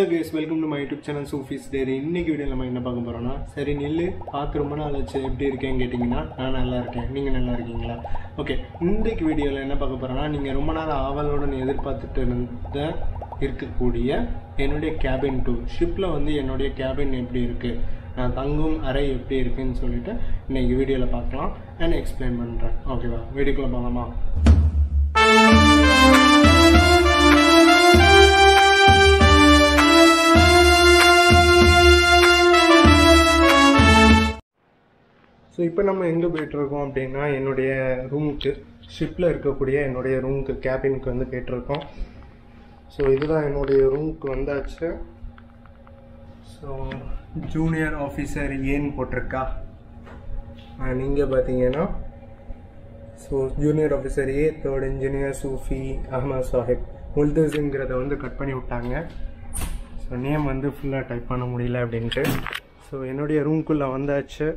case welcome to my YouTube channel Sufi's diary இன்னைக்கு video நம்ம என்ன பார்க்க போகிறோம்னா சரி நில்லு பார்க்க ரொம்ப நாள் ஆச்சு எப்படி இருக்கேன்னு கேட்டிங்கன்னா நான் நல்லா இருக்கேன் நீங்கள் நல்லா இருக்கீங்களா ஓகே இன்றைக்கு வீடியோவில் என்ன பார்க்க போகிறோன்னா நீங்கள் ரொம்ப நாள் ஆவலுடன் எதிர்பார்த்துட்டு இருந்த இருக்கக்கூடிய என்னுடைய கேபின் டூர் ஷிப்பில் வந்து என்னுடைய கேபின் எப்படி இருக்குது நான் தங்கும் அறை எப்படி இருக்குன்னு சொல்லிட்டு இன்னைக்கு வீடியோவில் பார்க்கலாம் அண்ட் எக்ஸ்பிளைன் பண்ணுறேன் ஓகேவா வீடியோக்குள்ளே போகலாமா ஸோ இப்போ நம்ம எங்கே போயிட்டுருக்கோம் அப்படின்னா என்னுடைய ரூமுக்கு ஷிப்பில் இருக்கக்கூடிய என்னுடைய ரூமுக்கு கேபினுக்கு வந்து போயிட்டுருக்கோம் ஸோ இதுதான் என்னுடைய ரூமுக்கு வந்தாச்சு ஸோ ஜூனியர் ஆஃபீஸர் ஏன்னு போட்டிருக்கா நீங்கள் பார்த்தீங்கன்னா so junior officer a third engineer Sufi Ahmed Sahib முல்தஸுங்கிறத வந்து கட் பண்ணி விட்டாங்க ஸோ நேம் வந்து ஃபுல்லாக டைப் பண்ண முடியல அப்படின்ட்டு ஸோ என்னுடைய ரூம்குள்ளே வந்தாச்சு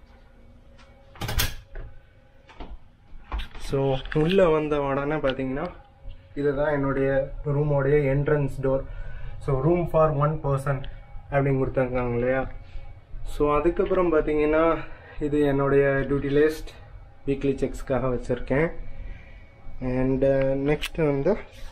ஸோ உள்ளே வந்த உடனே பார்த்தீங்கன்னா இதுதான் என்னுடைய ரூமோடைய entrance door so room for one person அப்படின்னு கொடுத்துருக்காங்க இல்லையா ஸோ அதுக்கப்புறம் பார்த்தீங்கன்னா இது என்னுடைய டியூட்டி லிஸ்ட் வீக்லி செக்ஸ்க்காக வச்சுருக்கேன் அண்டு நெக்ஸ்ட் வந்து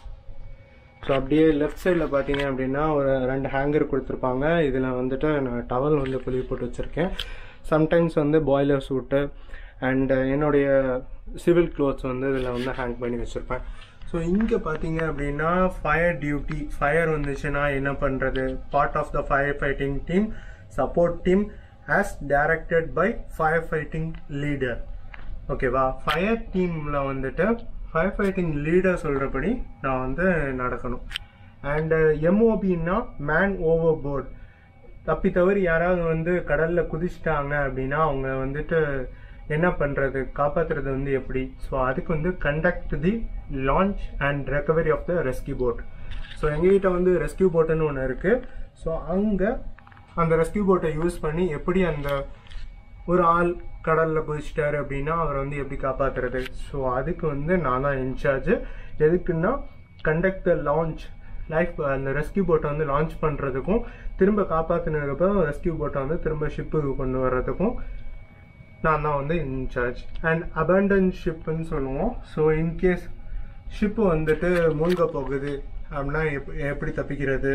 ஸோ அப்படியே லெஃப்ட் சைடில் பார்த்தீங்க அப்படின்னா ஒரு ரெண்டு ஹேங்கர் கொடுத்துருப்பாங்க இதில் வந்துட்டு நான் டவல் வந்து குழி போட்டு வச்சுருக்கேன் சம்டைம்ஸ் வந்து பாய்லர் சூட்டு அண்ட் என்னுடைய சிவில் க்ளோத்ஸ் வந்து இதில் வந்து ஹேங் பண்ணி வச்சுருப்பேன் ஸோ இங்கே பார்த்தீங்க அப்படின்னா ஃபயர் டியூட்டி ஃபயர் வந்துச்சுன்னா என்ன பண்ணுறது part of the fire fighting team support team as directed by fire fighting leader ஓகேவா ஃபயர் டீமில் வந்துட்டு ஃபயர் ஃபைட்டிங் லீடர் சொல்கிறபடி நான் வந்து நடக்கணும் அண்டு எம்ஓபின்னா மேன் ஓவர் போர்ட் தப்பி தவறி யாராவது வந்து கடலில் குதிச்சிட்டாங்க அப்படின்னா அவங்க வந்துட்டு என்ன பண்ணுறது காப்பாற்றுறது வந்து எப்படி ஸோ அதுக்கு வந்து conduct the launch and recovery of the rescue boat so எங்ககிட்ட வந்து ரெஸ்கியூ போட்டுன்னு ஒன்று இருக்குது ஸோ அங்கே அந்த ரெஸ்கியூ போட்டை யூஸ் பண்ணி எப்படி அந்த ஒரு ஆள் கடலில் குதிச்சிட்டாரு அப்படின்னா அவரை வந்து எப்படி காப்பாற்றுறது ஸோ அதுக்கு வந்து நான் தான் இன்சார்ஜ் எதுக்குன்னா கண்டக்ட் த லான்ச் லைஃப் அந்த ரெஸ்கியூ போட்டை வந்து லான்ச் பண்ணுறதுக்கும் திரும்ப காப்பாற்றினதுக்கப்புறம் ரெஸ்கியூ போட்டை வந்து திரும்ப ஷிப்புக்கு கொண்டு வர்றதுக்கும் நான் தான் வந்து இன்சார்ஜ் அண்ட் அபண்டன் ஷிப்புன்னு சொல்லுவோம் ஸோ இன்கேஸ் ஷிப்பு வந்துட்டு மூழ்க போகுது அப்படின்னா எப் எப்படி தப்பிக்கிறது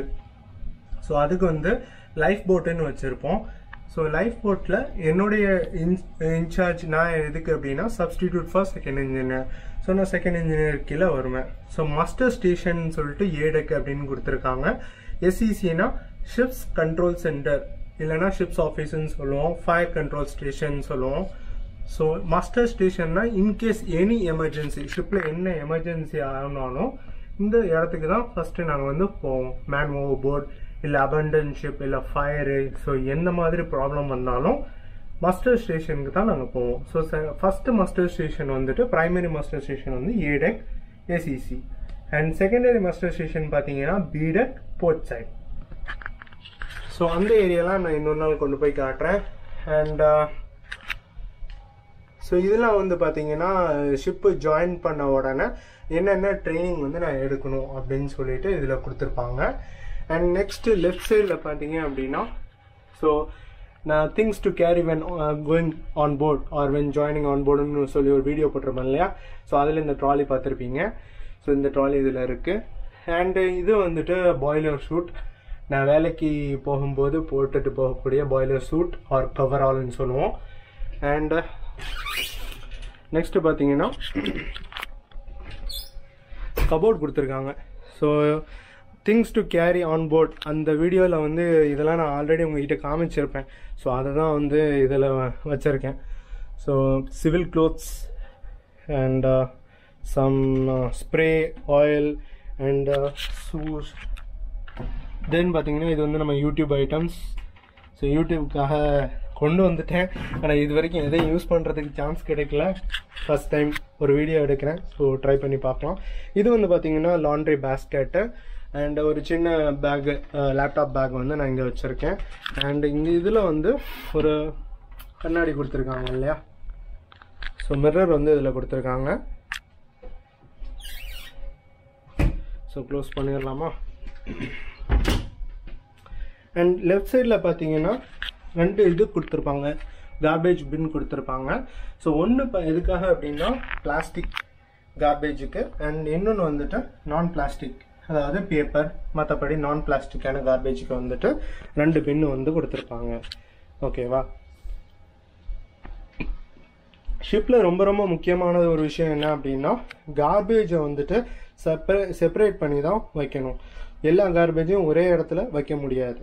ஸோ அதுக்கு வந்து லைஃப் போட்டுன்னு வச்சுருப்போம் ஸோ லைஃப் போட்டில் என்னுடைய இன் இன்சார்ஜ் நான் எதுக்கு அப்படின்னா substitute for second engineer so நான் செகண்ட் இன்ஜினியர் கீழே வருவேன் ஸோ மாஸ்டர் ஸ்டேஷன் சொல்லிட்டு ஏடெக் அப்படின்னு கொடுத்துருக்காங்க எஸ்இசினா ஷிப்ஸ் கண்ட்ரோல் சென்டர் இல்லைனா ஷிப்ஸ் ஆஃபீஸ்ன்னு சொல்லுவோம் ஃபயர் கண்ட்ரோல் ஸ்டேஷன் சொல்லுவோம் ஸோ மாஸ்டர் ஸ்டேஷன்னா இன்கேஸ் எனி எமர்ஜென்சி ஷிப்பில் என்ன எமர்ஜென்சி ஆனாலும் இந்த இடத்துக்கு தான் ஃபஸ்ட்டு நாங்கள் வந்து போவோம் மேன் ஓவர் போர்ட் இல்லை அபண்டன் ஷிப் இல்லை ஃபயரு ஸோ எந்த மாதிரி ப்ராப்ளம் வந்தாலும் மஸ்டர் ஸ்டேஷனுக்கு தான் நாங்கள் போவோம் ஸோ ஃபஸ்ட்டு மஸ்டர் ஸ்டேஷன் வந்துட்டு ப்ரைமரி மஸ்டர் ஸ்டேஷன் வந்து A deck ACC and secondary muster station பார்த்தீங்கன்னா பிடெக் போர்ட் சைட் ஸோ அந்த ஏரியாலாம் நான் இன்னொரு நாள் கொண்டு போய் காட்டுறேன் அண்ட் ஸோ இதெல்லாம் வந்து பார்த்தீங்கன்னா ஷிப்பு ஜாயின் பண்ண உடனே என்னென்ன ட்ரைனிங் வந்து நான் எடுக்கணும் அப்படின்னு சொல்லிட்டு இதில் கொடுத்துருப்பாங்க அண்ட் நெக்ஸ்ட்டு லெஃப்ட் சைடில் பார்த்தீங்க அப்படின்னா ஸோ நான் things to carry when going on board or when joining on போர்டுன்னு சொல்லி ஒரு வீடியோ போட்டிருப்பேன் இல்லையா ஸோ அதில் இந்த ட்ராலி பார்த்துருப்பீங்க ஸோ இந்த ட்ராலி இதில் இருக்குது அண்டு இது வந்துட்டு பாய்லர் ஷூட் நான் வேலைக்கு போகும்போது போட்டுட்டு போகக்கூடிய பாய்லர் சூட் ஆர் கவர் ஆல்னு சொல்லுவோம் அண்டு நெக்ஸ்ட்டு பார்த்தீங்கன்னா கபோர்ட் கொடுத்துருக்காங்க so things to carry on board அந்த வீடியோவில் வந்து இதெல்லாம் நான் ஆல்ரெடி உங்ககிட்ட காமிச்சிருப்பேன் ஸோ அதை தான் வந்து இதில் வச்சுருக்கேன் so civil clothes and some spray oil and shoes then பார்த்தீங்கன்னா இது வந்து நம்ம யூடியூப் ஐட்டம்ஸ் ஸோ யூடியூப்காக கொண்டு வந்துட்டேன் ஆனால் இது வரைக்கும் எதையும் யூஸ் பண்ணுறதுக்கு சான்ஸ் கிடைக்கல ஃபஸ்ட் டைம் ஒரு வீடியோ எடுக்கிறேன் ஸோ ட்ரை பண்ணி பார்க்கலாம் இது வந்து பார்த்தீங்கன்னா லாண்ட்ரி பேஸ்கெட்டு அண்ட் ஒரு சின்ன பேக்கு லேப்டாப் பேக் வந்து நான் இங்கே வச்சுருக்கேன் அண்ட் இங்கே இதில் வந்து ஒரு கண்ணாடி கொடுத்துருக்காங்க இல்லையா ஸோ மிரர் வந்து இதில் கொடுத்துருக்காங்க ஸோ க்ளோஸ் பண்ணிடலாமா அண்ட் லெஃப்ட் சைடில் பார்த்தீங்கன்னா ரெண்டு இது கொடுத்துருப்பாங்க கார்பேஜ் பின் கொடுத்துருப்பாங்க ஸோ ஒன்று இப்போ எதுக்காக அப்படின்னா பிளாஸ்டிக் கார்பேஜுக்கு அண்ட் இன்னொன்று வந்துட்டு நான் பிளாஸ்டிக் அதாவது பேப்பர் மற்றபடி நான் பிளாஸ்டிக்கான கார்பேஜுக்கு வந்துட்டு ரெண்டு பின்னு வந்து கொடுத்துருப்பாங்க ஓகேவா ஷிப்பில் ரொம்ப ரொம்ப முக்கியமானது ஒரு விஷயம் என்ன அப்படின்னா கார்பேஜை வந்துட்டு செப்பரே செப்பரேட் பண்ணி தான் வைக்கணும் எல்லா கார்பேஜையும் ஒரே இடத்துல வைக்க முடியாது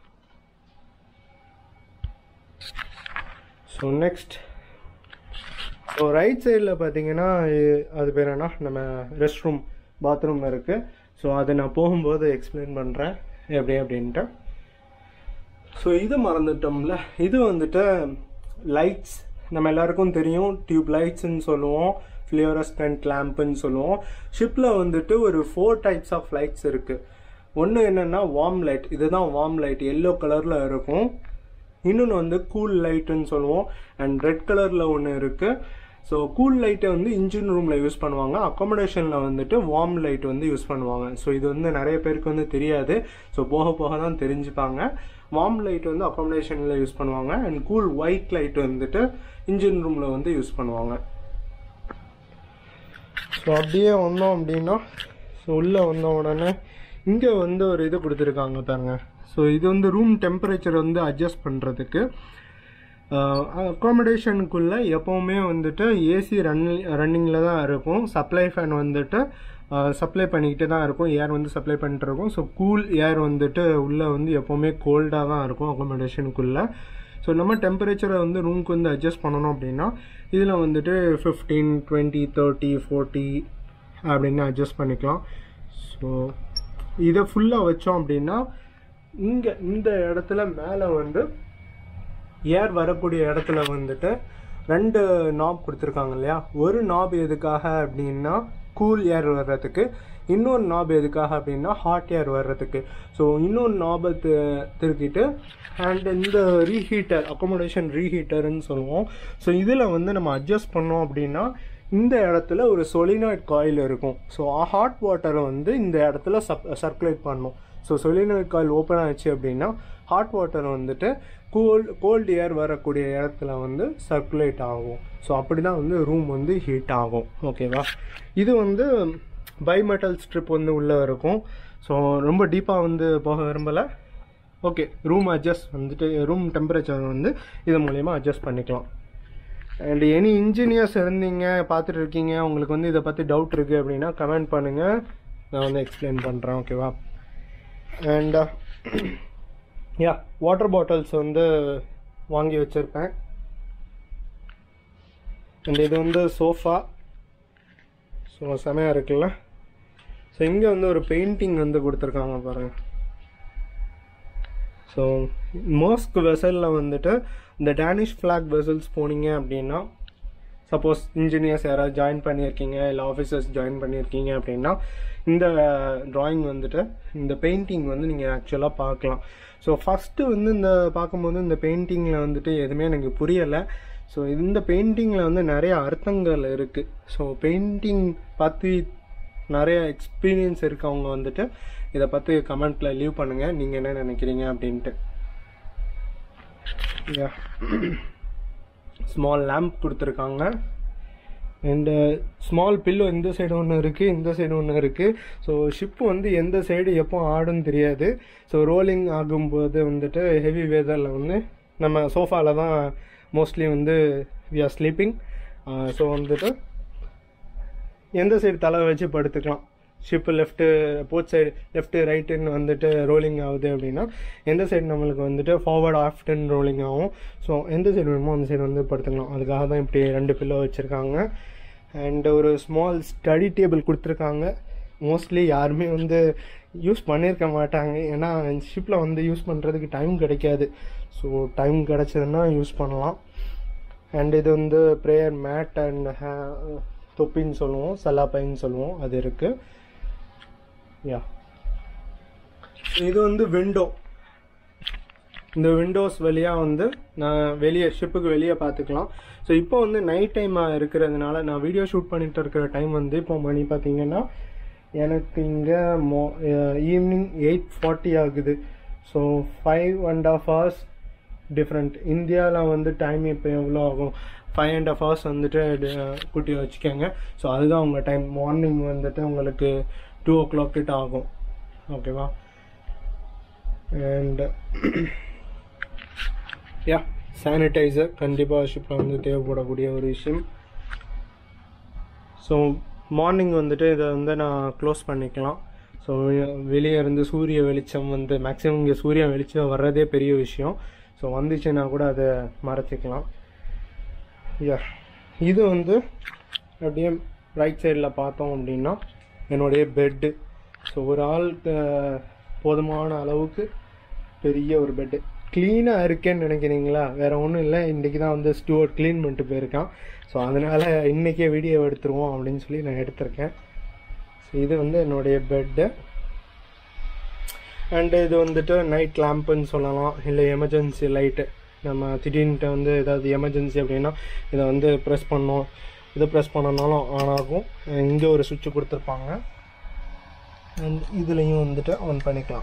ஸோ நெக்ஸ்ட் ஸோ ரைட் சைடில் பார்த்தீங்கன்னா இ- அது பேர் என்ன நம்ம ரெஸ்ட் ரூம் பாத்ரூம் இருக்குது ஸோ அதை நான் போகும்போது எக்ஸ்பிளைன் பண்ணுறேன் எப்படி அப்படின்ட்டு ஸோ இது மறந்துட்டோம்ல இது வந்துட்டு லைட்ஸ் நம்ம எல்லாருக்கும் தெரியும் டியூப் லைட்ஸ்ன்னு சொல்லுவோம் ஃப்ளியோரஸ்டன்ட் லேம்ப்புன்னு சொல்லுவோம் ஷிப்பில் வந்துட்டு ஒரு ஃபோர் டைப்ஸ் ஆஃப் லைட்ஸ் இருக்குது ஒன்று என்னென்னா வார்ம் லைட் இதுதான் வார்ம் லைட் எல்லோ கலரில் இருக்கும் இன்னொன்று வந்து கூல் லைட்டுன்னு சொல்லுவோம் அண்ட் ரெட் கலரில் ஒன்று இருக்குது ஸோ கூல் லைட்டை வந்து இன்ஜின் ரூமில் யூஸ் பண்ணுவாங்க அக்காமடேஷனில் வந்துட்டு வார்ம் லைட் வந்து யூஸ் பண்ணுவாங்க ஸோ இது வந்து நிறைய பேருக்கு வந்து தெரியாது ஸோ போக போக தான் தெரிஞ்சுப்பாங்க வார்ம் லைட் வந்து அக்காமடேஷனில் யூஸ் பண்ணுவாங்க அண்ட் கூல் ஒயிட் லைட் வந்துட்டு இன்ஜின் ரூமில் வந்து யூஸ் பண்ணுவாங்க ஸோ அப்படியே வந்தோம் அப்படின்னா ஸோ உள்ளே வந்த உடனே இங்கே வந்து ஒரு இது கொடுத்துருக்காங்க பாருங்க ஸோ இது வந்து ரூம் டெம்பரேச்சர் வந்து அட்ஜஸ்ட் பண்ணுறதுக்கு அக்காமடேஷனுக்குள்ளே எப்போவுமே வந்துட்டு ஏசி ரன் ரன்னிங்கில் தான் இருக்கும் சப்ளை ஃபேன் வந்துட்டு சப்ளை பண்ணிக்கிட்டு தான் இருக்கும் ஏர் வந்து சப்ளை பண்ணிட்டு இருக்கும் ஸோ கூல் ஏர் வந்துட்டு உள்ளே வந்து எப்போவுமே கோல்டாக தான் இருக்கும் அக்காமடேஷனுக்குள்ளே ஸோ நம்ம டெம்பரேச்சரை வந்து ரூம்க்கு வந்து அட்ஜஸ்ட் பண்ணணும் அப்படின்னா இதில் வந்துட்டு ஃபிஃப்டீன் டுவெண்ட்டி தேர்ட்டி ஃபோர்ட்டி அப்படின்னு அட்ஜஸ்ட் பண்ணிக்கலாம் ஸோ இதை ஃபுல்லாக வச்சோம் அப்படின்னா இங்கே இந்த இடத்துல மேலே வந்து ஏர் வரக்கூடிய இடத்துல வந்துட்டு ரெண்டு நாப் கொடுத்துருக்காங்க இல்லையா ஒரு நாப் எதுக்காக அப்படின்னா கூல் ஏர் வர்றதுக்கு இன்னொரு நாப் எதுக்காக அப்படின்னா ஹாட் ஏர் வர்றதுக்கு ஸோ இன்னொரு நாபை தி- திருக்கிட்டு அண்ட் இந்த ரீஹீட்டர் அக்கோமடேஷன் ரீஹீட்டர்னு சொல்லுவோம் ஸோ இதில் வந்து நம்ம அட்ஜஸ்ட் பண்ணோம் அப்படின்னா இந்த இடத்துல ஒரு சொலினாய்ட் காயில் இருக்கும் ஸோ ஹாட் வாட்டரை வந்து இந்த இடத்துல சப் சர்க்குலேட் பண்ணும் ஸோ சொலினாய்ட் காயில் ஓப்பன் ஆச்சு அப்படின்னா ஹாட் வாட்டர் வந்துட்டு கோல்ட் கோல்டு ஏர் வரக்கூடிய இடத்துல வந்து சர்க்குலேட் ஆகும் ஸோ அப்படி தான் வந்து ரூம் வந்து ஹீட் ஆகும் ஓகேவா இது வந்து பைமெட்டல் ஸ்ட்ரிப் வந்து உள்ளே இருக்கும் ஸோ ரொம்ப டீப்பாக வந்து போக விரும்பலை ஓகே ரூம் அட்ஜஸ்ட் வந்துட்டு ரூம் டெம்பரேச்சர் வந்து இது மூலயமா அட்ஜஸ்ட் பண்ணிக்கலாம் அண்ட் எனி இன்ஜினியர்ஸ் இருந்தீங்க பார்த்துட்டு இருக்கீங்க உங்களுக்கு வந்து இதை பற்றி டவுட் இருக்குது அப்படின்னா கமெண்ட் பண்ணுங்கள் நான் வந்து எக்ஸ்பிளைன் பண்ணுறேன் ஓகேவா அண்ட் யா வாட்டர் பாட்டில்ஸ் வந்து வாங்கி வச்சுருப்பேன் அண்ட் இது வந்து சோஃபா ஸோ செமையாக இருக்குல்ல ஸோ இங்கே வந்து ஒரு பெயிண்டிங் வந்து கொடுத்துருக்காங்க பாருங்கள் ஸோ மோஸ்க் வெசலில் வந்துட்டு இந்த டேனிஷ் ஃப்ளாக் வெசல்ஸ் போனீங்க அப்படின்னா சப்போஸ் இன்ஜினியர்ஸ் யாராவது ஜாயின் பண்ணியிருக்கீங்க இல்லை ஆஃபீஸர்ஸ் ஜாயின் பண்ணியிருக்கீங்க அப்படின்னா இந்த drawing வந்துட்டு இந்த பெயிண்டிங் வந்து நீங்கள் ஆக்சுவலாக பார்க்கலாம் ஸோ ஃபஸ்ட்டு வந்து இந்த பார்க்கும்போது இந்த பெயிண்டிங்கில் வந்துட்டு எதுவுமே எனக்கு புரியலை ஸோ இந்த பெயிண்டிங்கில் வந்து நிறைய அர்த்தங்கள் இருக்குது ஸோ பெயிண்டிங் பற்றி நிறைய எக்ஸ்பீரியன்ஸ் இருக்கவங்க வந்துட்டு இதை பற்றி கமெண்ட்டில் லீவ் பண்ணுங்கள் நீங்கள் என்ன நினைக்கிறீங்க அப்படின்ட்டு ஸ்மால் லேம்ப் கொடுத்துருக்காங்க அண்டு ஸ்மால் பில்லோ இந்த சைடு ஒன்று இருக்குது இந்த சைடு ஒன்று இருக்குது ஸோ ஷிப்பு வந்து எந்த சைடு எப்போ ஆடுன்னு தெரியாது ஸோ ரோலிங் ஆகும்போது வந்துட்டு ஹெவி வெதரில் வந்து நம்ம சோஃபாவில் தான் மோஸ்ட்லி வந்து வி ஆர் ஸ்லீப்பிங் ஸோ வந்துட்டு எந்த சைடு தலை வச்சு படுத்துக்கலாம் ship left both side left ரைட்டுன்னு வந்துட்டு ரோலிங் ஆகுது அப்படின்னா எந்த சைடு நம்மளுக்கு வந்துட்டு ஃபார்வர்ட் ஆஃப்டன் ரோலிங் ஆகும் ஸோ எந்த சைடு வேணுமோ அந்த சைடு வந்து படுத்துக்கலாம் அதுக்காக தான் இப்படி ரெண்டு பில்லோ வச்சுருக்காங்க அண்ட் ஒரு ஸ்மால் ஸ்டடி டேபிள் கொடுத்துருக்காங்க மோஸ்ட்லி யாருமே வந்து யூஸ் பண்ணியிருக்க மாட்டாங்க ஏன்னா ஷிப்பில் வந்து யூஸ் பண்ணுறதுக்கு டைம் கிடைக்காது ஸோ டைம் கிடச்சதுன்னா யூஸ் பண்ணலாம் அண்ட் இது வந்து ப்ரேயர் மேட் அண்ட் தொப்பின்னு சொல்லுவோம் சலாப்பைன்னு சொல்லுவோம் அது இருக்குது யா இது வந்து விண்டோ இந்த விண்டோஸ் வழியாக வந்து நான் வெளியே ஷிப்புக்கு வெளியே பார்த்துக்கலாம் ஸோ இப்போ வந்து நைட் டைமாக இருக்கிறதுனால நான் வீடியோ ஷூட் பண்ணிட்டு இருக்கிற டைம் வந்து இப்போ மணி பார்த்தீங்கன்னா எனக்கு இங்கே மோ ஈவினிங் எயிட் ஃபார்ட்டி ஆகுது so five and half hours different இந்தியாவில் வந்து டைம் இப்போ எவ்வளோ ஆகும் ஃபைவ் அண்ட் ஆஃப் ஹவர்ஸ் வந்துட்டு டி- கூட்டி வச்சுக்கோங்க ஸோ அதுதான் உங்கள் டைம் மார்னிங் வந்துட்டு உங்களுக்கு டூ ஓ கிளாக் கிட்ட ஆகும் ஓகேவா அண்ட் யா சானிடைசர் கண்டிப்பாக ஷிப்பில் வந்து தேவைப்படக்கூடிய ஒரு விஷயம் ஸோ மார்னிங் வந்துட்டு இதை வந்து நான் க்ளோஸ் பண்ணிக்கலாம் ஸோ வெளியே இருந்து சூரிய வெளிச்சம் வந்து மேக்ஸிமம் இங்கே சூரிய வெளிச்சம் வர்றதே பெரிய விஷயம் ஸோ வந்துச்சுன்னா கூட அதை மறைச்சிக்கலாம் யா இது வந்து அப்படியே ரைட் சைடில் பார்த்தோம் அப்படின்னா என்னுடைய பெட்டு ஸோ ஒரு ஆளுக்கு போதுமான அளவுக்கு பெரிய ஒரு பெட்டு க்ளீனாக இருக்கேன்னு நினைக்கிறீங்களா வேற ஒன்றும் இல்லை இன்றைக்கி தான் வந்து ஸ்டூவர்ட் க்ளீன் பண்ணிட்டு போயிருக்கான் ஸோ அதனால் இன்றைக்கே வீடியோ எடுத்துருவோம் அப்படின்னு சொல்லி நான் எடுத்திருக்கேன் ஸோ இது வந்து என்னுடைய பெட்டு அண்டு இது வந்துட்டு நைட் லேம்புன்னு சொல்லலாம் இல்லை எமர்ஜென்சி லைட்டு நம்ம திடீர்னுட்டு வந்து ஏதாவது எமர்ஜென்சி அப்படின்னா இதை வந்து ப்ரெஸ் பண்ணோம் இதை ப்ரெஸ் பண்ணனாலும் ஆன் ஆகும் இங்கே ஒரு சுவிட்ச் கொடுத்துருப்பாங்க அண்ட் இதுலேயும் வந்துட்டு ஆன் பண்ணிக்கலாம்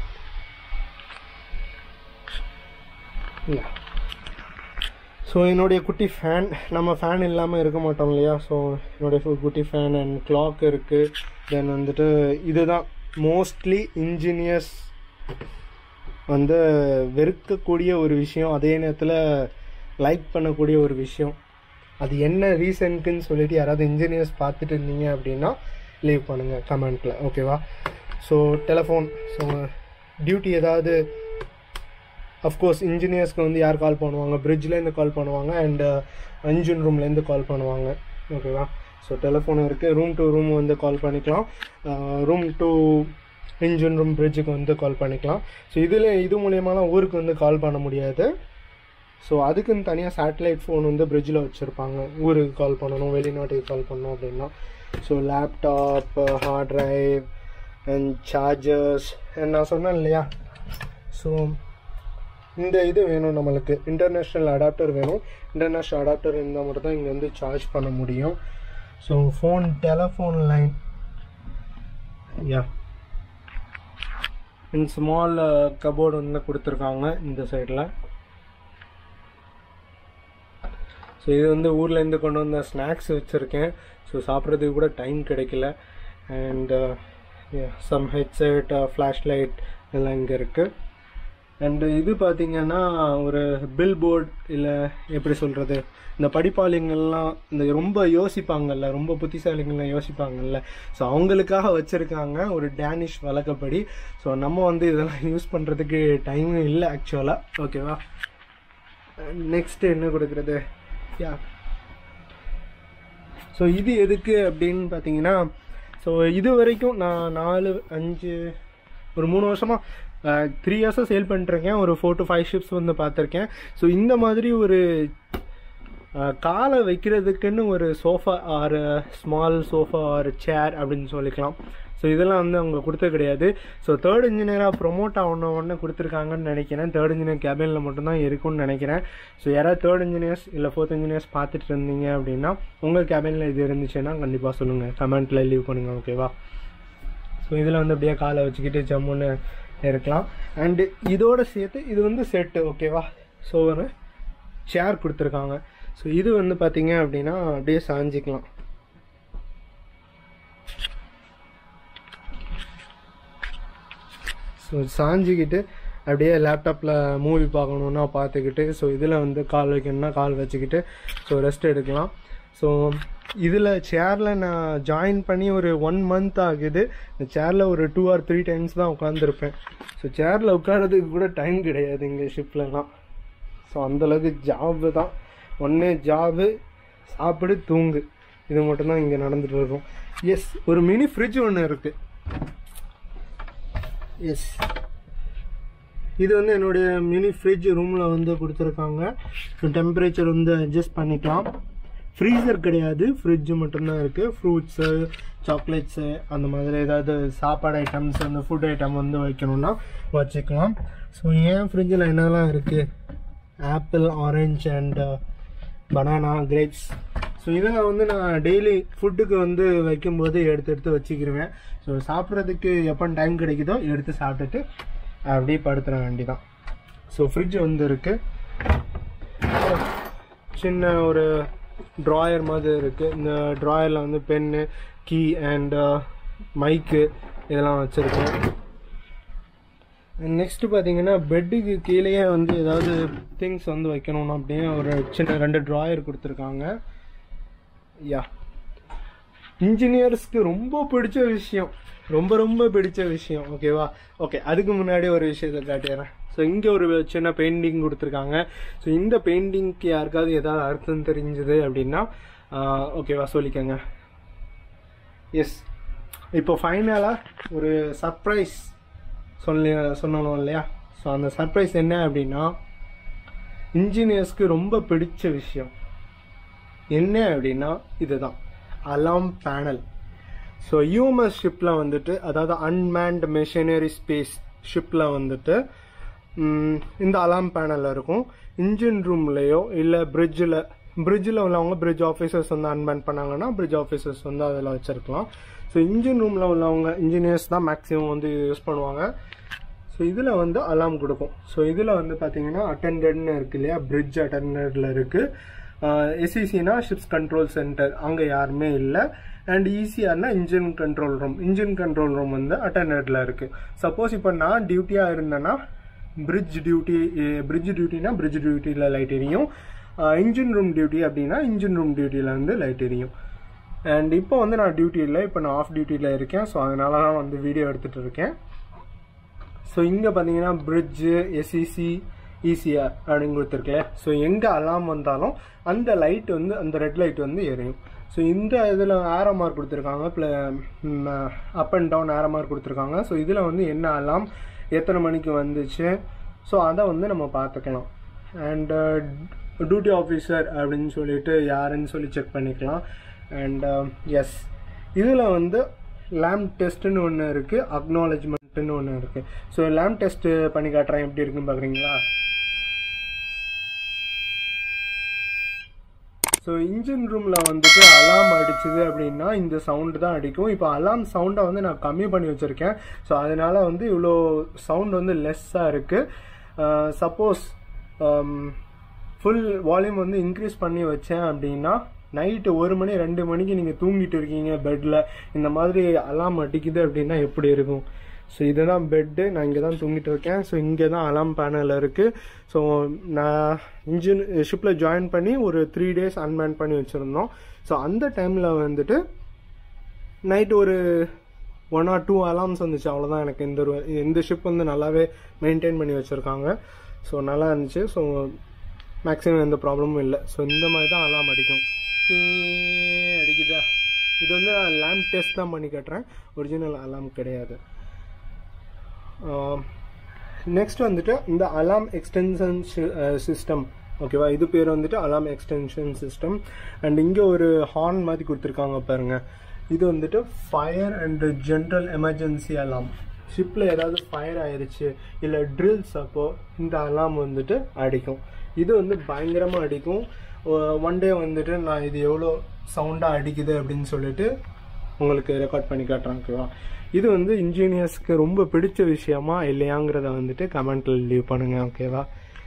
இல்லை ஸோ என்னுடைய குட்டி ஃபேன் நம்ம ஃபேன் இல்லாமல் இருக்க மாட்டோம் இல்லையா ஸோ என்னுடைய ஃபு- குட்டி ஃபேன் அண்ட் கிளாக் இருக்குது தென் வந்துட்டு இதுதான் மோஸ்ட்லி இன்ஜினியர்ஸ் வந்து வெறுக்கக்கூடிய ஒரு விஷயம் அதே நேரத்தில் லைக் பண்ணக்கூடிய ஒரு விஷயம் அது என்ன ரீசனுக்குன்னு சொல்லிட்டு யாராவது இன்ஜினியர்ஸ் பார்த்துட்டு இருந்தீங்க அப்படின்னா லீவ் பண்ணுங்கள் கமெண்ட்டில் ஓகேவா ஸோ டெலஃபோன் ஸோ டியூட்டி ஏதாவது அஃப்கோர்ஸ் இன்ஜினியர்ஸ்க்கு வந்து யார் கால் பண்ணுவாங்க பிரிட்ஜ்லேருந்து கால் பண்ணுவாங்க அண்ட் இன்ஜின் ரூம்லேருந்து கால் பண்ணுவாங்க ஓகேவா ஸோ டெலிஃபோன் இருக்குது ரூம் டு ரூம் வந்து கால் பண்ணிக்கலாம் ரூம் டு இன்ஜின் ரூம் பிரிட்ஜுக்கு வந்து கால் பண்ணிக்கலாம் ஸோ இதில் இது மூலியமாலாம் ஊருக்கு வந்து கால் பண்ண முடியாது ஸோ அதுக்குன்னு தனியாக சேட்டலைட் ஃபோன் வந்து பிரிட்ஜில் வச்சுருப்பாங்க ஊருக்கு கால் பண்ணணும் வெளிநாட்டுக்கு கால் பண்ணணும் அப்படின்னா so laptop hard drive and chargers நான் சொன்னேன் இல்லையா ஸோ இந்த இது வேணும் நம்மளுக்கு இன்டர்நேஷ்னல் அடாப்டர் வேணும் இன்டர்நேஷ்னல் அடாப்டர் இருந்தால் மட்டும் தான் இங்கே வந்து சார்ஜ் பண்ண முடியும் so phone telephone line yeah and small cupboard வந்து கொடுத்துருக்காங்க இந்த சைடில் ஸோ இது வந்து ஊர்லேருந்து கொண்டு வந்த ஸ்நாக்ஸ் வச்சுருக்கேன் ஸோ சாப்பிட்றதுக்கு கூட டைம் கிடைக்கல and some headset flash light எல்லாம் இங்கே இருக்குது அண்டு இது பார்த்தீங்கன்னா ஒரு பில் போர்டு இல்லை எப்படி சொல்கிறது இந்த படிப்பாளிங்கள்லாம் இந்த ரொம்ப யோசிப்பாங்கல்ல ரொம்ப புத்திசாலிங்கள்லாம் யோசிப்பாங்கல்ல ஸோ அவங்களுக்காக வச்சுருக்காங்க ஒரு டேனிஷ் வழக்கப்படி ஸோ நம்ம வந்து இதெல்லாம் யூஸ் பண்ணுறதுக்கு டைமும் இல்லை ஆக்சுவலாக ஓகேவா நெக்ஸ்ட் என்ன கொடுக்குறது யா ஸோ இது எதுக்கு அப்படின்னு பார்த்தீங்கன்னா ஸோ இது வரைக்கும் நான் நாலு அஞ்சு ஒரு மூணு வருஷமாக த்ரீ இயர்ஸாக சேல் பண்ணிட்டுருக்கேன் ஒரு ஃபோர் டு ஃபைவ் ஷிப்ஸ் வந்து பார்த்துருக்கேன் ஸோ இந்த மாதிரி ஒரு அஹ், காலை வைக்கிறதுக்குன்னு ஒரு sofa or small sofa or chair அப்படின்னு சொல்லிக்கலாம் ஸோ இதெல்லாம் வந்து அவங்க கொடுத்தது கிடையாது ஸோ தேர்ட் இன்ஜினியராக ப்ரொமோட் ஆகணும் ஒன்று கொடுத்துருக்காங்கன்னு நினைக்கிறேன் தேர்ட் இன்ஜினியர் கேபினில் மட்டும்தான் இருக்கும்னு நினைக்கிறேன் ஸோ யாராவது தேர்ட் இன்ஜினியர்ஸ் இல்லை ஃபோர்த் இன்ஜினியர்ஸ் பார்த்துட்டு இருந்தீங்க அப்படின்னா உங்கள் கேபினில் இது இருந்துச்சுன்னா கண்டிப்பாக சொல்லுங்கள் கமெண்ட்டில் லீவ் பண்ணுங்கள் ஓகேவா ஸோ இதில் வந்து அப்படியே காலை வச்சுக்கிட்டு ஜம்முன்னு இருக்கலாம் அண்டு இதோட சேர்த்து இது வந்து செட்டு ஓகேவா ஸோ ஒரு சேர் கொடுத்துருக்காங்க ஸோ இது வந்து பார்த்தீங்க அப்படின்னா அப்படியே சாஞ்சிக்கலாம் ஸோ சாஞ்சிக்கிட்டு அப்படியே லேப்டாப்பில் மூவி பார்க்கணுன்னா பார்த்துக்கிட்டு ஸோ இதில் வந்து கால் வைக்கணும்னா கால் வச்சுக்கிட்டு ஸோ ரெஸ்ட் எடுக்கலாம் ஸோ இதில் சேரில் நான் ஜாயின் பண்ணி ஒரு ஒன் மந்த் ஆகுது இந்த சேரில் ஒரு டூ ஆர் த்ரீ டைம்ஸ் தான் உட்காந்துருப்பேன் ஸோ சேரில் உட்காரதுக்கு கூட டைம் கிடையாது இங்கே ஷிப்லலாம் ஸோ அந்தளவுக்கு ஜாபு தான் ஒன்றே ஜாபு சாப்பிடு தூங்கு இது மட்டும்தான் இங்கே நடந்துட்டு இருக்கும் எஸ் ஒரு மினி ஃப்ரிட்ஜ் ஒன்று இருக்குது எஸ் இது வந்து என்னுடைய மினி ஃப்ரிட்ஜ் ரூமில் வந்து கொடுத்துருக்காங்க ஸோ டெம்பரேச்சர் வந்து அட்ஜஸ்ட் பண்ணிக்கலாம் ஃப்ரீசர் கிடையாது ஃப்ரிட்ஜ் மட்டும்தான் இருக்குது ஃப்ரூட்ஸு சாக்லேட்ஸு அந்த மாதிரி ஏதாவது சாப்பாடு ஐட்டம்ஸ் அந்த ஃபுட் ஐட்டம் வந்து வைக்கணும்னா வச்சுக்கலாம் ஸோ ஏன் ஃப்ரிட்ஜில் என்னெல்லாம் இருக்குது apple orange and banana grapes so இதெல்லாம் வந்து நான் டெய்லி ஃபுட்டுக்கு வந்து வைக்கும்போது எடுத்து எடுத்து வச்சுக்கிருவேன் ஸோ சாப்பிட்றதுக்கு எப்போ டைம் கிடைக்குதோ எடுத்து சாப்பிட்டுட்டு அப்படி படுத்துற வேண்டிதான் ஸோ ஃப்ரிட்ஜ் வந்து இருக்கு சின்ன ஒரு ட்ராயர் மாதிரி இருக்குது இந்த ட்ராயரில் வந்து பென்னு கீ அண்ட் மைக்கு இதெல்லாம் வச்சுருக்கேன் நெக்ஸ்ட் பார்த்தீங்கன்னா பெட்டுக்கு கீழேயே வந்து ஏதாவது திங்ஸ் வந்து வைக்கணும்னா அப்படியே ஒரு சின்ன ரெண்டு ட்ராயர் கொடுத்துருக்காங்க யா இன்ஜினியர்ஸ்க்கு ரொம்ப பிடிச்ச விஷயம் ரொம்ப ரொம்ப பிடிச்ச விஷயம் ஓகேவா ஓகே அதுக்கு முன்னாடி ஒரு விஷயத்தை காட்டிடுறேன் ஸோ இங்கே ஒரு சின்ன பெயிண்டிங் கொடுத்துருக்காங்க ஸோ இந்த பெயிண்டிங்க்கு யாருக்காவது ஏதாவது அர்த்தம் தெரிஞ்சுது அப்படின்னா ஓகேவா சொல்லிக்கோங்க எஸ் இப்போ ஃபைனலாக ஒரு சர்ப்ரைஸ் சொல்லி சொல்லணும் இல்லையா ஸோ அந்த சர்ப்ரைஸ் என்ன அப்படின்னா இன்ஜினியர்ஸ்க்கு ரொம்ப பிடிச்ச விஷயம் என்ன அப்படின்னா இதுதான் அலாம் பேனல் ஸோ யூஎம்எஸ் ஷிப்பில் வந்துட்டு அதாவது அன்மேன்ட் மெஷினரி ஸ்பேஸ் ஷிப்பில் வந்துட்டு ம், இந்த அலாம் பேனல் இருக்கும் இன்ஜின் ரூம்லேயோ இல்லை பிரிட்ஜில் பிரிட்ஜில் உள்ளவங்க பிரிட்ஜ் ஆஃபீஸர்ஸ் வந்து அன்மேன் பண்ணாங்கன்னா பிரிட்ஜ் ஆஃபீஸர்ஸ் வந்து அதில் வச்சுருக்கலாம் ஸோ இன்ஜின் ரூமில் உள்ளவங்க இன்ஜினியர்ஸ் தான் மேக்ஸிமம் வந்து யூஸ் பண்ணுவாங்க ஸோ இதில் வந்து அலாம் கொடுக்கும் ஸோ இதில் வந்து பார்த்தீங்கன்னா அட்டெண்டட்னு இருக்கு இல்லையா பிரிட்ஜ் அட்டெண்டடில் இருக்குது எஸ்இசினா ஷிப்ஸ் கண்ட்ரோல் சென்டர் அங்கே யாருமே இல்லை அண்ட் ஈசிஆர்னா engine control room engine control room வந்து அட்டெண்டடில் இருக்குது சப்போஸ் இப்போ நான் டியூட்டியாக இருந்தேன்னா பிரிட்ஜ் டியூட்டி பிரிட்ஜ் டியூட்டினா பிரிட்ஜ் டியூட்டியில் லைட் எரியும் இன்ஜின் ரூம் டியூட்டி அப்படின்னா இன்ஜின் ரூம் டியூட்டியில் வந்து லைட் எரியும் அண்ட் இப்போ வந்து நான் டியூட்டி இல்லை இப்போ நான் ஆஃப் டியூட்டியில் இருக்கேன் ஸோ அதனால தான் வந்து வீடியோ எடுத்துகிட்டு இருக்கேன் ஸோ இங்கே பார்த்தீங்கன்னா பிரிட்ஜு எஸ்இசி ஈசிஆர் அப்படின்னு கொடுத்துருக்கேன் ஸோ எங்கே அலாம் வந்தாலும் அந்த லைட் வந்து அந்த ரெட் லைட் வந்து எரியும் ஸோ இந்த இதில் ஆரோ மார்க் கொடுத்துருக்காங்க up and down arrow mark கொடுத்துருக்காங்க ஸோ இதில் வந்து என்ன அலாம் எத்தனை மணிக்கு வந்துச்சு ஸோ அதை வந்து நம்ம பார்த்துக்கலாம் அண்ட் டியூட்டி ஆஃபீஸர் அப்படின்னு சொல்லிட்டு யாருன்னு சொல்லி செக் பண்ணிக்கலாம் அண்ட் எஸ் இதில் வந்து லேம்ப் டெஸ்ட்டுன்னு ஒன்று இருக்குது அக்னாலஜ்மெண்ட்டுன்னு ஒன்று இருக்குது ஸோ லேம்ப் டெஸ்ட்டு பண்ணி காட்டுறேன் எப்படி இருக்குன்னு பார்க்குறீங்களா ஸோ இன்ஜின் ரூமில் வந்துட்டு அலாம் அடிச்சுது அப்படின்னா இந்த சவுண்டு தான் அடிக்கும் இப்போ அலாம் சவுண்டை வந்து நான் கம்மி பண்ணி வச்சுருக்கேன் ஸோ அதனால் வந்து இவ்வளோ சவுண்ட் வந்து லெஸ்ஸாக இருக்குது சப்போஸ் ஃபுல் வால்யூம் வந்து இன்க்ரீஸ் பண்ணி வச்சேன் அப்படின்னா நைட்டு ஒரு மணி ரெண்டு மணிக்கு நீங்கள் தூங்கிட்டு இருக்கீங்க பெட்டில் இந்த மாதிரி அலாம் அடிக்குது அப்படின்னா எப்படி இருக்கும் ஸோ இதுதான் பெட்டு நான் இங்கே தான் தூங்கிட்டு இருக்கேன் ஸோ இங்கே தான் அலாம் பேனல் இருக்குது ஸோ நான் இன்ஜின் ஷிப்பில் ஜாயின் பண்ணி ஒரு த்ரீ டேஸ் அன்மேன் பண்ணி வச்சுருந்தோம் ஸோ அந்த டைமில் வந்துட்டு நைட் ஒரு ஒன் ஆர் டூ அலார்ம்ஸ் வந்துச்சு அவ்வளோதான் எனக்கு இந்த ஒரு இந்த ஷிப் வந்து நல்லாவே மெயின்டைன் பண்ணி வச்சுருக்காங்க ஸோ நல்லா இருந்துச்சு ஸோ மேக்ஸிமம் எந்த ப்ராப்ளமும் இல்லை ஸோ இந்த மாதிரி தான் அலாம் அடிக்கும் கீ அடிக்குதா இது வந்து நான் லேம்ப் டெஸ்ட் தான் பண்ணி கட்டுறேன் ஒரிஜினல் அலாம் கிடையாது நெக்ஸ்ட் வந்துட்டு இந்த அலாம் எக்ஸ்டென்ஷன் சிஸ்டம் ஓகேவா இது பேர் வந்துட்டு அலாம் எக்ஸ்டென்ஷன் சிஸ்டம் அண்ட் இங்கே ஒரு ஹார்ன் மாதிரி கொடுத்துருக்காங்க பாருங்க இது வந்துட்டு fire and general emergency alarm ஷிப்பில் ஏதாவது ஃபயர் ஆயிருச்சு இல்லை ட்ரில்ஸ் அப்போ இந்த அலாம் வந்துட்டு அடிக்கும் இது வந்து பயங்கரமாக அடிக்கும் ஒன் டே வந்துட்டு நான் இது எவ்வளோ சவுண்டாக அடிக்குது அப்படின்னு சொல்லிட்டு உங்களுக்கு ரெக்கார்ட் பண்ணி காட்டுறேன் ஓகேவா இது வந்து இன்ஜினியர்ஸ்க்கு ரொம்ப பிடிச்ச விஷயமா இல்லையாங்கிறத வந்துட்டு கமெண்ட்ல லீவ் பண்ணுங்க ஓகேவா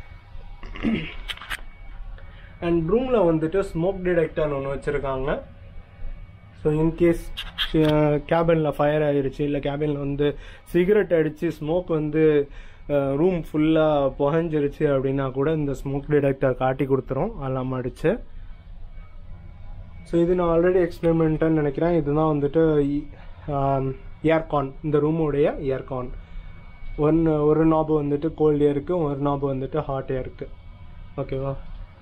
அண்ட் ரூமில் வந்துட்டு ஸ்மோக் டிடெக்டர் ஒன்று வச்சுருக்காங்க ஸோ இன்கேஸ் கேபினில் ஃபயர் ஆயிருச்சு இல்லை கேபினில் வந்து சிகரெட் அடித்து ஸ்மோக் வந்து ரூம் ஃபுல்லாக புகஞ்சிருச்சு அப்படின்னா கூட இந்த ஸ்மோக் டிடெக்டர் காட்டி கொடுத்துரும் அலாம் அடிச்சு ஸோ இது நான் ஆல்ரெடி எக்ஸ்பெரிமெண்ட்டுன்னு நினைக்கிறேன் இதுதான் வந்துட்டு ஏர்கான் இந்த ரூமோடைய ஏர்கான் ஒன்று ஒரு நாபு வந்துட்டு கோல்ட் ஏருக்கு ஒரு நாபு வந்துட்டு ஹாட் ஏருக்கு ஓகேவா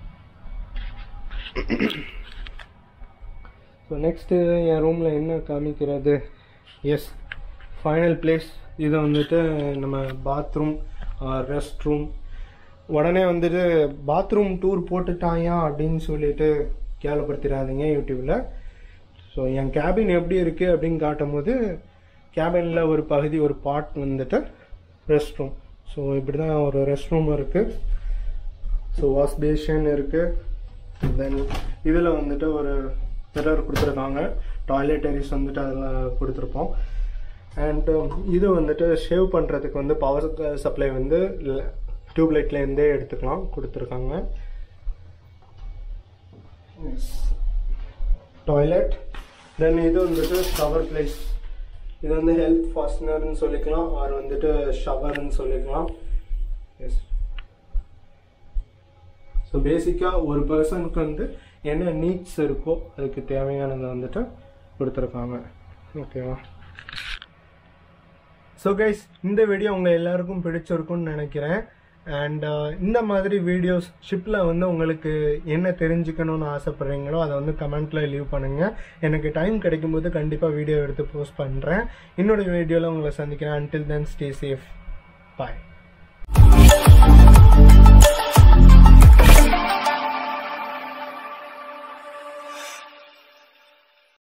ஸோ நெக்ஸ்ட்டு என் ரூமில் என்ன காமிக்கிறது எஸ் ஃபைனல் பிளேஸ் இது வந்துட்டு நம்ம பாத்ரூம் ரெஸ்ட் ரூம் உடனே வந்துட்டு பாத்ரூம் டூர் போட்டுட்டாயா அப்படின்னு சொல்லிட்டு கேவலப்படுத்திடாதீங்க யூடியூப்பில் ஸோ என் கேபின் எப்படி இருக்குது அப்படின்னு காட்டும் போது கேபினில் ஒரு பகுதி ஒரு பார்ட் வந்துட்டு ரெஸ்ட் ரூம் ஸோ இப்படி தான் ஒரு ரெஸ்ட் ரூம் இருக்குது ஸோ வாஷ் பேஷன் இருக்குது தென் இதில் வந்துட்டு ஒரு மிரர் கொடுத்துருக்காங்க டாய்லெட்டரிஸ் வந்துட்டு அதில் கொடுத்துருப்போம் அண்ட் இது வந்துட்டு ஷேவ் பண்ணுறதுக்கு வந்து பவர் சப்ளை வந்து டியூப்லைட்லேருந்தே எடுத்துக்கலாம் கொடுத்துருக்காங்க டாய்லெட் தென் இது வந்துட்டு ஷவர் பிளேஸ் இது வந்து ஹெல்த் ஃபாஸ்ட்னர்னு சொல்லிக்கலாம் ஆர் வந்துட்டு ஷவர்னு சொல்லிக்கலாம் எஸ் ஸோ பேசிக்காக ஒரு பர்சனுக்கு வந்து என்ன நீட்ஸ் இருக்கோ அதுக்கு தேவையானதை வந்துட்டு கொடுத்துருக்காங்க ஓகேவா ஸோ கைஸ் இந்த வீடியோ உங்கள் எல்லாருக்கும் பிடிச்சிருக்கும்னு நினைக்கிறேன் அண்ட் இந்த மாதிரி வீடியோஸ் ஷிப்பில் வந்து உங்களுக்கு என்ன தெரிஞ்சுக்கணும்னு ஆசைப்பட்றீங்களோ அதை வந்து கமெண்ட்டில் லீவ் பண்ணுங்கள் எனக்கு டைம் கிடைக்கும்போது கண்டிப்பாக வீடியோ எடுத்து போஸ்ட் பண்ணுறேன் இன்னொரு வீடியோவில் உங்களை சந்திக்கிறேன் அன்டில் தென் ஸ்டே சேஃப் பாய்